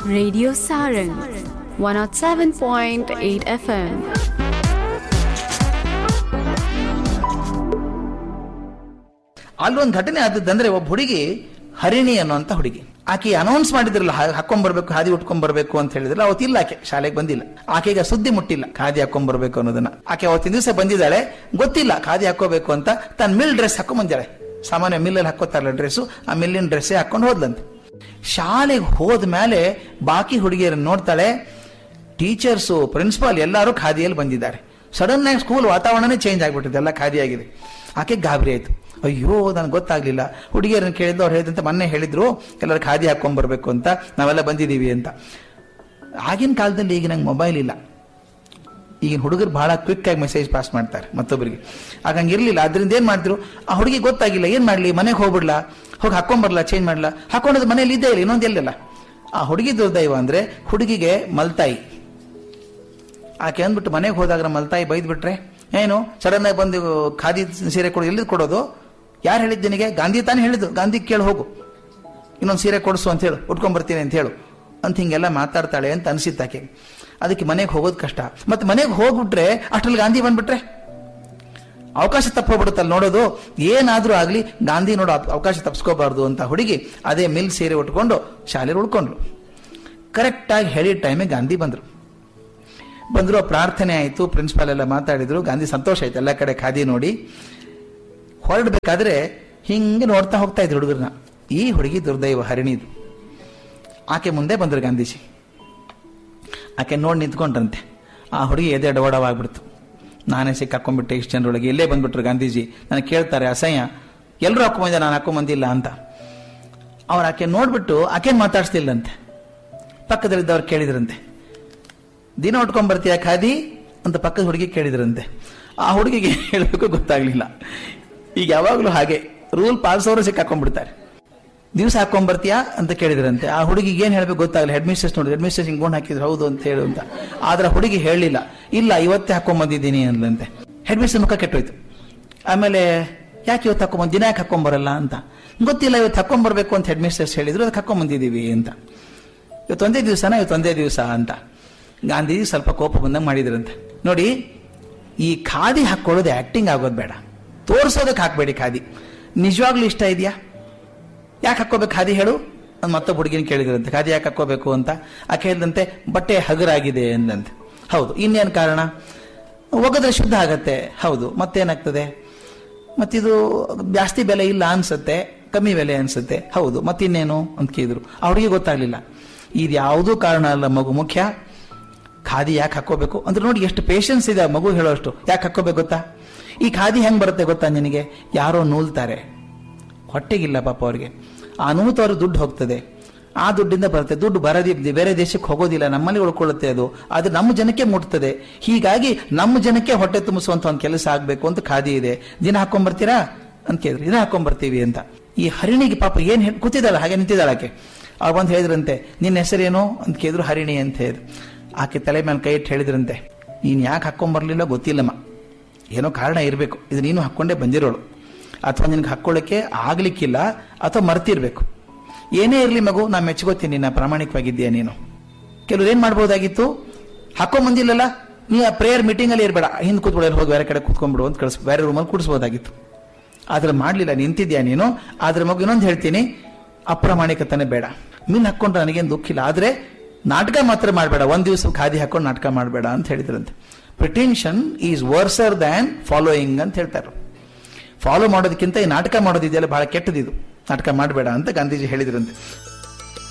Radio Sarang 107.8 FM. ಅಲ್ಲೊಂದು ಘಟನೆ ಆದದ್ದಂದ್ರೆ ಒಬ್ಬ ಹುಡುಗಿ ಹರಿಣಿ ಅನ್ನುವಂತ ಹುಡುಗಿ ಆಕೆ ಅನೌನ್ಸ್ ಮಾಡಿದ್ರಲ್ಲ ಹಾ- ಹಾಕೊಂಡ್ಬರ್ಬೇಕು ಖಾದಿ ಉಟ್ಕೊಂಡ್ಬರ್ಬೇಕು ಅಂತ ಹೇಳಿದ್ರಲ್ಲ ಅವತ್ತಿಲ್ಲ ಆಕೆ ಶಾಲೆಗೆ ಬಂದಿಲ್ಲ ಆಕೆಗೆ ಸುದ್ದಿ ಮುಟ್ಟಿಲ್ಲ ಖಾದಿ ಹಾಕೊಂಡ್ಬರ್ಬೇಕು ಅನ್ನೋದನ್ನ ಆಕೆ ಅವತ್ತಿನ ದಿವಸ ಬಂದಿದ್ದಾಳೆ ಗೊತ್ತಿಲ್ಲ ಖಾದಿ ಹಾಕೋಬೇಕು ಅಂತ ತನ್ನ ಮಿಲ್ ಡ್ರೆಸ್ ಹಾಕೊಂಡ್ ಬಂದಿದ್ದಾಳೆ ಸಾಮಾನ್ಯ ಮಿಲ್ಲಲ್ಲಿ ಹಾಕೋತಾರಲ್ಲ ಡ್ರೆಸ್ ಆ ಮಿಲ್ಲಿನ ಡ್ರೆಸ್ಸೇ ಹಾಕೊಂಡು ಹೋದ್ಲಂತೆ ಶಾಲೆಗೆ ಹೋದ ಮೇಲೆ ಬಾಕಿ ಹುಡುಗಿಯರನ್ನು ನೋಡ್ತಾಳೆ ಟೀಚರ್ಸು ಪ್ರಿನ್ಸಿಪಾಲ್ ಎಲ್ಲರೂ ಖಾದಿಯಲ್ಲಿ ಬಂದಿದ್ದಾರೆ ಸಡನ್ ಆಗಿ ಸ್ಕೂಲ್ ವಾತಾವರಣನೇ ಚೇಂಜ್ ಆಗ್ಬಿಟ್ಟಿದೆ ಎಲ್ಲ ಖಾದಿ ಆಗಿದೆ ಆಕೆ ಗಾಬರಿ ಆಯ್ತು ಅಯ್ಯೋ ನನಗೆ ಗೊತ್ತಾಗ್ಲಿಲ್ಲ ಹುಡುಗಿಯರನ್ನ ಕೇಳಿದ್ದು ಅವ್ರು ಹೇಳಿದಂತೆ ಮೊನ್ನೆ ಹೇಳಿದ್ರು ಎಲ್ಲರೂ ಖಾದಿ ಹಾಕೊಂಡ್ ಬರ್ಬೇಕು ಅಂತ ನಾವೆಲ್ಲ ಬಂದಿದ್ದೀವಿ ಅಂತ ಆಗಿನ ಕಾಲದಲ್ಲಿ ಈಗ ನಂಗೆ ಮೊಬೈಲ್ ಇಲ್ಲ ಈಗಿನ ಹುಡುಗರು ಬಹಳ ಕ್ವಿಕ್ ಆಗಿ ಮೆಸೇಜ್ ಪಾಸ್ ಮಾಡ್ತಾರೆ ಮತ್ತೊಬ್ಬರಿಗೆ ಆಗ ಹಂಗಿರ್ಲಿಲ್ಲ ಅದರಿಂದ ಏನ್ ಮಾಡಿದ್ರು ಆ ಹುಡುಗಿ ಗೊತ್ತಾಗಿಲ್ಲ ಏನ್ ಮಾಡ್ಲಿ ಮನೆಗೆ ಹೋಗ್ಬಿಡ್ಲಾ ಹೋಗಿ ಹಾಕೊಂಡ್ಬರ್ಲಾ ಚೇಂಜ್ ಮಾಡ್ಲಾ ಹಾಕೊಂಡದ್ ಮನೇಲಿ ಇದ್ದೇ ಇಲ್ಲ ಇನ್ನೊಂದು ಎಲ್ಲಲ್ಲ ಆ ಹುಡುಗಿ ದುರ್ದೈವ ಅಂದ್ರೆ ಹುಡುಗಿಗೆ ಮಲ್ತಾಯಿ ಆಕೆ ಅಂದ್ಬಿಟ್ಟು ಮನೆಗೆ ಹೋದಾಗ ಮಲ್ತಾಯಿ ಬೈದ್ ಬಿಟ್ರೆ ಏನು ಸಡನ್ ಆಗಿ ಬಂದು ಖಾದಿ ಸೀರೆ ಕೊಡು ಎಲ್ಲಿದ್ ಕೊಡೋದು ಯಾರು ಹೇಳಿದ್ದು ನಿನಗೆ ಗಾಂಧಿ ತಾನೇ ಹೇಳಿದ್ದು ಗಾಂಧಿ ಕೇಳಿ ಹೋಗು ಇನ್ನೊಂದು ಸೀರೆ ಕೊಡಿಸು ಅಂತ ಹೇಳು ಉಟ್ಕೊಂಡ್ ಬರ್ತೀನಿ ಅಂತ ಹೇಳು ಅಂತ ಹಿಂಗೆಲ್ಲ ಮಾತಾಡ್ತಾಳೆ ಅಂತ ಅನ್ಸಿತ್ತು ಆಕೆ ಅದಕ್ಕೆ ಮನೆಗೆ ಹೋಗೋದು ಕಷ್ಟ ಮತ್ತೆ ಮನೆಗೆ ಹೋಗ್ಬಿಟ್ರೆ ಅಷ್ಟ್ರಲ್ಲಿ ಗಾಂಧಿ ಬಂದ್ಬಿಟ್ರೆ ಅವಕಾಶ ತಪ್ಪೋಗ್ಬಿಡುತ್ತಲ್ಲ ನೋಡೋದು ಏನಾದ್ರೂ ಆಗ್ಲಿ ಗಾಂಧಿ ನೋಡೋ ಅವ್- ಅವಕಾಶ ತಪ್ಪಿಸ್ಕೋಬಾರ್ದು ಅಂತ ಹುಡುಗಿ ಅದೇ ಮಿಲ್ ಸೀರೆ ಉಟ್ಕೊಂಡು ಶಾಲೆಗೆ ಉಳ್ಕೊಂಡ್ಲು ಕರೆಕ್ಟಾಗಿ ಹೇಳಿದ ಟೈಮಿಗೆ ಗಾಂಧಿ ಬಂದ್ರು ಬಂದ್ರು ಪ್ರಾರ್ಥನೆ ಆಯಿತು ಪ್ರಿನ್ಸಿಪಾಲ್ ಎಲ್ಲ ಮಾತಾಡಿದ್ರು ಗಾಂಧಿ ಸಂತೋಷ ಆಯ್ತು ಎಲ್ಲ ಕಡೆ ಖಾದಿ ನೋಡಿ ಹೊರಡ್ಬೇಕಾದ್ರೆ ಹಿಂಗೆ ನೋಡ್ತಾ ಹೋಗ್ತಾ ಇದ್ರು ಹುಡುಗರನ್ನ ಈ ಹುಡುಗಿ ದುರ್ದೈವ ಹರಿಣಿದು ಆಕೆ ಮುಂದೆ ಬಂದ್ರು ಗಾಂಧೀಜಿ ಆಕೆ ನೋಡಿ ನಿಂತ್ಕೊಂಡ್ರಂತೆ ಆ ಹುಡುಗಿ ಎದೆ ಡವಡವಾಗ್ಬಿಡ್ತು ನಾನೇ ಸಿಕ್ಕಾಕೊಂಡ್ಬಿಟ್ಟೆ ಇಷ್ಟು ಜನರೊಳಗೆ ಇಲ್ಲೇ ಬಂದ್ಬಿಟ್ರು ಗಾಂಧೀಜಿ ನನಗೆ ಕೇಳ್ತಾರೆ ಅಸಹ್ಯ ಎಲ್ಲರೂ ಹಾಕೊಂಬಂದೆ ನಾನು ಹಾಕೊಂಬಂದಿಲ್ಲ ಅಂತ ಅವ್ರು ಆಕೆ ನೋಡ್ಬಿಟ್ಟು ಆಕೆನ್ ಮಾತಾಡ್ಸ್ತಿಲ್ಲಂತೆ ಪಕ್ಕದಲ್ಲಿದ್ದವ್ರು ಕೇಳಿದ್ರಂತೆ ದಿನ ಉಟ್ಕೊಂಡ್ ಬರ್ತೀಯ ಖಾದಿ ಅಂತ ಪಕ್ಕದ ಹುಡುಗಿ ಕೇಳಿದ್ರಂತೆ ಆ ಹುಡುಗಿಗೆ ಹೇಳಬೇಕು ಗೊತ್ತಾಗ್ಲಿಲ್ಲ ಈಗ ಯಾವಾಗ್ಲೂ ಹಾಗೆ ರೂಲ್ ಪಾಲಿಸೋರು ಸಿಕ್ಕಾಕೊಂಡ್ಬಿಡ್ತಾರೆ ದಿವಸ ಹಾಕೊಂಡ್ ಬರ್ತೀಯಾ ಅಂತ ಕೇಳಿದ್ರಂತೆ ಆ ಹುಡುಗಿಗೆ ಏನ್ ಹೇಳ್ಬೇಕು ಗೊತ್ತಾಗಲ್ಲ ಹೆಡ್ ಮಿಸ್ಟ್ರೆಸ್ ನೋಡಿ ಹೆಡ್ ಮಿಸ್ಟ್ರೆಸ್ ಹಿಂಗ್ ಗೊಂಡ್ ಹಾಕಿದ್ರು ಹೌದು ಅಂತ ಹೇಳು ಅಂತ ಆದ್ರೆ ಹುಡುಗಿ ಹೇಳಲಿಲ್ಲ ಇಲ್ಲ ಇವತ್ತೇ ಹಾಕೊಂಡ್ ಬಂದಿದ್ದೀನಿ ಅಂದ್ಲಂತೆ ಹೆಡ್ ಮಿಸ್ಟ್ರೆಸ್ ಮುಖ ಕೆಟ್ಟೋಯ್ತು ಆಮೇಲೆ ಯಾಕೆ ಇವತ್ತು ಹಾಕೊಂಡ್ ದಿನ ಯಾಕೆ ಹಾಕೊಂಡ್ ಬರಲ್ಲ ಅಂತ ಗೊತ್ತಿಲ್ಲ ಇವತ್ತು ಹಾಕೊಂಡ್ ಬರ್ಬೇಕು ಅಂತ ಹೆಡ್ ಮಿಸ್ಟ್ರೆಸ್ ಹೇಳಿದ್ರು ಅದಕ್ಕೆ ಹಾಕೊಂಡ್ ಬಂದಿದ್ದೀವಿ ಅಂತ ಇವತ್ತು ಒಂದೇ ದಿವಸನ ಇವತ್ತು ಒಂದೇ ದಿವಸ ಅಂತ ಗಾಂಧೀಜಿ ಸ್ವಲ್ಪ ಕೋಪ ಬಂದಂಗೆ ಮಾಡಿದ್ರಂತೆ ನೋಡಿ ಈ ಖಾದಿ ಹಾಕೊಳ್ಳೋದು ಆಕ್ಟಿಂಗ್ ಆಗೋದು ಬೇಡ ತೋರಿಸೋದಕ್ಕೆ ಹಾಕ್ಬೇಡಿ ಖಾದಿ ನಿಜವಾಗ್ಲೂ ಇಷ್ಟ ಇದೆಯಾ ಯಾಕೆ ಹಾಕೋಬೇಕು ಖಾದಿ ಹೇಳು ಅಂತ ಮತ್ತೊಬ್ಬ ಹುಡುಗಿನ ಕೇಳಿದ್ರಂತೆ ಖಾದಿ ಯಾಕೆ ಹಾಕೋಬೇಕು ಅಂತ ಆಕೆ ಹೇಳಿದಂತೆ ಬಟ್ಟೆ ಹಗುರಾಗಿದೆ ಎಂದಂತೆ ಹೌದು ಇನ್ನೇನು ಕಾರಣ ಒಗೆದ್ರೆ ಶುದ್ಧ ಆಗತ್ತೆ ಹೌದು ಮತ್ತೇನಾಗ್ತದೆ ಮತ್ತಿದು ಜಾಸ್ತಿ ಬೆಲೆ ಇಲ್ಲ ಅನ್ಸುತ್ತೆ ಕಮ್ಮಿ ಬೆಲೆ ಅನ್ಸುತ್ತೆ ಹೌದು ಮತ್ತಿನ್ನೇನು ಅಂತ ಕೇಳಿದ್ರು ಅವ್ರಿಗೆ ಗೊತ್ತಾಗ್ಲಿಲ್ಲ ಇದು ಯಾವುದೂ ಕಾರಣ ಅಲ್ಲ ಮಗು ಮುಖ್ಯ ಖಾದಿ ಯಾಕೆ ಹಾಕೋಬೇಕು ಅಂದ್ರೆ ನೋಡಿ ಎಷ್ಟು ಪೇಷನ್ಸ್ ಇದೆ ಆ ಮಗು ಹೇಳೋಷ್ಟು ಯಾಕೆ ಹಾಕೋಬೇಕು ಗೊತ್ತಾ ಈ ಖಾದಿ ಹೆಂಗ್ ಬರುತ್ತೆ ಗೊತ್ತಾ ನಿನಗೆ ಯಾರೋ ನೂಲ್ತಾರೆ ಹೊಟ್ಟೆಗಿಲ್ಲ ಪಾಪ ಅವ್ರಿಗೆ ಆ ನೂತವ್ರ ದುಡ್ಡು ಹೋಗ್ತದೆ ಆ ದುಡ್ಡಿಂದ ಬರುತ್ತೆ ದುಡ್ಡು ಬರದಿ ಬೇರೆ ದೇಶಕ್ಕೆ ಹೋಗೋದಿಲ್ಲ ನಮ್ಮಲ್ಲಿ ಉಳ್ಕೊಳ್ಳುತ್ತೆ ಅದು ಆದ್ರೆ ನಮ್ಮ ಜನಕ್ಕೆ ಮುಟ್ತದೆ ಹೀಗಾಗಿ ನಮ್ಮ ಜನಕ್ಕೆ ಹೊಟ್ಟೆ ತುಂಬಿಸುವಂತ ಒಂದು ಕೆಲಸ ಆಗ್ಬೇಕು ಅಂತ ಖಾದಿ ಇದೆ ದಿನ ಹಾಕೊಂಡ್ಬರ್ತೀರಾ ಅಂತ ಕೇಳಿದ್ರು ದಿನ ಹಾಕೊಂಡ್ಬರ್ತೀವಿ ಅಂತ ಈ ಹರಿಣಿಗೆ ಪಾಪ ಏನ್ ಹೇಳಿ ಕೂತಿದ್ದಾಳೆ ಹಾಗೆ ನಿಂತಿದ್ದಾಳೆ ಆಕೆ ಅವ್ರು ಬಂದು ಹೇಳಿದ್ರಂತೆ ನಿನ್ನ ಹೆಸರೇನು ಅಂತ ಕೇಳಿದ್ರು ಹರಿಣಿ ಅಂತ ಹೇಳಿದ್ರು ಆಕೆ ತಲೆ ಮೇಲೆ ಕೈ ಇಟ್ಟು ಹೇಳಿದ್ರಂತೆ ನೀನ್ ಯಾಕೆ ಹಾಕೊಂಡ್ಬರ್ಲಿಲ್ಲ ಗೊತ್ತಿಲ್ಲಮ್ಮ ಏನೋ ಕಾರಣ ಇರಬೇಕು ಇದು ನೀನು ಹಾಕ್ಕೊಂಡೇ ಬಂದಿರೋಳು ಅಥವಾ ನಿನಗೆ ಹಾಕೊಳ್ಳೋಕೆ ಆಗ್ಲಿಕ್ಕಿಲ್ಲ ಅಥವಾ ಮರ್ತಿರ್ಬೇಕು ಏನೇ ಇರಲಿ ಮಗು ನಾ ಮೆಚ್ಕೋತೀನಿ ನಾ ಪ್ರಾಮಾಣಿಕವಾಗಿದ್ದೀಯ ನೀನು ಕೆಲವ್ರು ಏನ್ ಮಾಡ್ಬೋದಾಗಿತ್ತು ಹಾಕೊಂಡ್ ಬಂದಿಲ್ಲಲ್ಲ ನೀ ಆ ಪ್ರೇಯರ್ ಮೀಟಿಂಗ್ ಅಲ್ಲಿ ಇರಬೇಡ ಹಿಂದ್ ಕೂತ್ಬಿಡೋರು ಹೋಗಿ ಬೇರೆ ಕಡೆ ಕೂತ್ಕೊಂಡ್ಬಿಡು ಅಂತ ಕಳಿಸ್ ಬೇರೆ ರೂಮಲ್ಲಿ ಕೂಡಿಸ್ಬೋದಾಗಿತ್ತು ಆದ್ರೆ ಮಾಡ್ಲಿಲ್ಲ ನಿಂತಿದ್ಯಾ ನೀನು ಆದ್ರೆ ಮಗು ಇನ್ನೊಂದು ಹೇಳ್ತೀನಿ ಅಪ್ರಾಮಾಣಿಕತನೇ ಬೇಡ ಮೀನ್ ಹಾಕೊಂಡ್ರೆ ನನಗೇನು ದುಃಖ ಇಲ್ಲ ಆದ್ರೆ ನಾಟಕ ಮಾತ್ರ ಮಾಡಬೇಡ ಒಂದ್ ದಿವಸ ಖಾದಿ ಹಾಕೊಂಡು ನಾಟಕ ಮಾಡಬೇಡ ಅಂತ ಹೇಳಿದ್ರಂತೆ pretension is worse than following ಅಂತ ಹೇಳ್ತಾರೆ ಫಾಲೋ ಮಾಡೋದಕ್ಕಿಂತ ಈ ನಾಟಕ ಮಾಡೋದಿದೆಯಲ್ಲ ಬಹಳ ಕೆಟ್ಟದಿದು ನಾಟಕ ಮಾಡಬೇಡ ಅಂತ ಗಾಂಧೀಜಿ ಹೇಳಿದ್ರಂತೆ